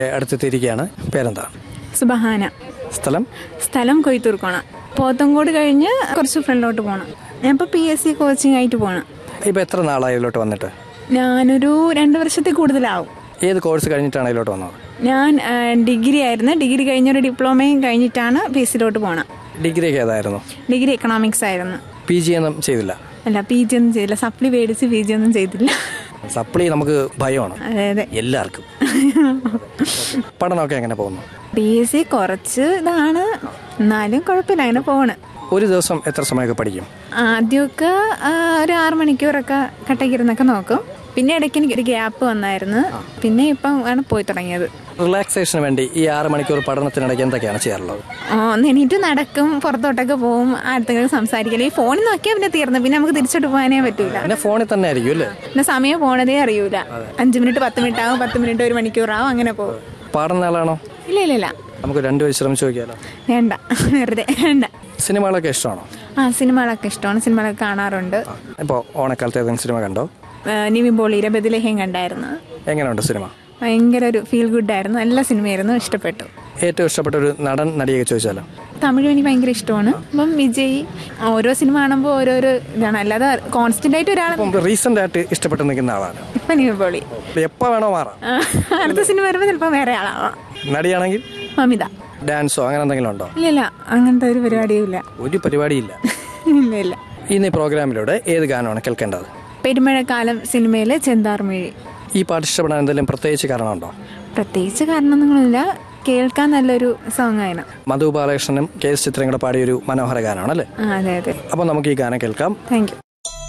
അടുത്തെത്തിയിരിക്കുകയാണ് പേരെന്താ സുബഹാന സ്ഥലം സ്ഥലം കൊയ്ത്തൂർക്കോണ പോത്തങ്കോട് കഴിഞ്ഞ് കുറച്ച് ഫ്രണ്ടിലോട്ട് പോകണം ഞാൻ ഇപ്പോൾ പി എസ് സി കോച്ചിങ് ആയിട്ട് പോകണം ഇപ്പോൾ എത്ര നാളായി ഇതിലോട്ട് വന്നിട്ട് ഞാനൊരു രണ്ട് വർഷത്തിൽ കൂടുതലാവും ഏത് കോഴ്സ് കഴിഞ്ഞിട്ടാണ് ഇതിലോട്ട് വന്നത് ഞാൻ ആ, ഡിഗ്രി ആയിരുന്നു ഡിഗ്രി കഴിഞ്ഞൊരു ഡിപ്ലോമയും കഴിഞ്ഞിട്ടാണ് പി എസ് സിയിലോട്ട് പോകണം ഡിഗ്രിയൊക്കെ ഏതായിരുന്നു ഡിഗ്രി എക്കണോമിക്സ് ആയിരുന്നു പി ജി ഒന്നും ചെയ്തില്ല അല്ല പി ജി ഒന്നും ചെയ്തില്ല സപ്ലി മേടിച്ച് പി ജി ഒന്നും ചെയ്തില്ല സപ്ലി നമുക്ക് ഭയമാണ് അതെ അതെ എല്ലാവർക്കും പഠനമൊക്കെ എങ്ങനെ പോകുന്നു പി എസ് സി കുറച്ച് ഇതാണ് എന്നാലും കുഴപ്പമില്ല അങ്ങനെ പോണ് ഒരു ദിവസം എത്ര സമയമൊക്കെ പഠിക്കും ആദ്യമൊക്കെ ആ, ഒരു ആറ് മണിക്കൂറൊക്കെ കട്ടക്കിരുന്നൊക്കെ നോക്കും പിന്നെ ഇടയ്ക്ക് എനിക്ക് ഒരു ഗ്യാപ്പ് വന്നായിരുന്നു പിന്നെ ഇപ്പം ആണ് പോയി തുടങ്ങിയത് റിലാക്സേഷന് വേണ്ടി ഈ ആറ് മണിക്കൂർ പഠനത്തിനിടയ്ക്ക് എന്തൊക്കെയാണ് ചെയ്യാറുള്ളത് ആ, ഒന്ന് എണീറ്റ് നടക്കും പുറത്തോട്ടൊക്കെ പോവും അടുത്തൊക്കെ സംസാരിക്കില്ല ഈ ഫോണിൽ നോക്കിയാൽ പിന്നെ തീർന്നു പിന്നെ നമുക്ക് തിരിച്ചോട്ട് പോകാനേ പറ്റൂല പിന്നെ ഫോണിൽ തന്നെ ആയിരിക്കും അല്ലേ പിന്നെ സമയം പോണതേ അറിയൂല അഞ്ച് മിനിറ്റ് പത്ത് മിനിറ്റ് ആവും പത്ത് മിനിറ്റ് ഒരു മണിക്കൂറാവും അങ്ങനെ പോകും പാടുന്ന ആളാണോ ഇല്ല ഇല്ല ഇല്ല നമുക്ക് രണ്ടുപേരും ശ്രമിച്ചു നോക്കിയാലോ വേണ്ട വെറുതെ വേണ്ട സിനിമകളൊക്കെ ഇഷ്ടമാണോ ആ സിനിമകളൊക്കെ ഇഷ്ടമാണ് സിനിമകളൊക്കെ കാണാറുണ്ട് ഇപ്പോൾ ഓണക്കാലത്ത് ഏതെങ്കിലും സിനിമ കണ്ടോ ആ, നിവിൻ പോളിയുടെ ബദിലഹ്യം കണ്ടായിരുന്നു എങ്ങനെയുണ്ട് സിനിമ ഭയങ്കര ഒരു ഫീൽ ഗുഡ് ആയിരുന്നു നല്ല സിനിമയായിരുന്നു ഇഷ്ടപ്പെട്ടു ഏറ്റവും ഇഷ്ടപ്പെട്ട ഒരു നടൻ നടിയൊക്കെ ചോദിച്ചാലോ തമിഴ് എനിക്ക് ഭയങ്കര ഇഷ്ടമാണ് അപ്പം വിജയ് ഓരോ സിനിമ കാണുമ്പോൾ ഓരോരോ ഇതാണ് അല്ലാതെ കോൺസ്റ്റന്റ് ആയിട്ട് ഒരാൾ ഇപ്പം റീസെന്റ് ആയിട്ട് ഇഷ്ടപ്പെട്ട് നിൽക്കുന്ന ആളാണ് ഇപ്പം നിവിൻ പോളി എപ്പോൾ വേണോ മാറാം ആ, അടുത്ത സിനിമ വരുമ്പോൾ ചിലപ്പോൾ വേറെ ആളാവാം നടിയാണെങ്കിൽ മമിത ഡാൻസോ അങ്ങനെ എന്തെങ്കിലും ഉണ്ടോ ഇല്ല ഇല്ല അങ്ങനത്തെ ഒരു പരിപാടിയും ഇല്ല ഒരു പരിപാടിയില്ല ഇല്ല ഇല്ല ഇന്ന് ഈ പ്രോഗ്രാമിലൂടെ ഏത് ഗാനമാണ് കേൾക്കേണ്ടത് പെരുമഴക്കാലം സിനിമയിലെ ചെന്താർമിഴി ഈ പാട്ട് ഇഷ്ടപ്പെടാൻ എന്തെങ്കിലും പ്രത്യേകിച്ച് കാരണമുണ്ടോ പ്രത്യേകിച്ച് കാരണമൊന്നുമില്ല കേൾക്കാൻ നല്ലൊരു സോങ് ആയിരുന്നു മധു ബാലകൃഷ്ണനും കെ എസ് ചിത്രയും കൂടെ പാടിയൊരു മനോഹര ഗാനമാണ് അല്ലേ ആ അതെ അതെ അപ്പോൾ നമുക്ക് ഈ ഗാനം കേൾക്കാം താങ്ക് യു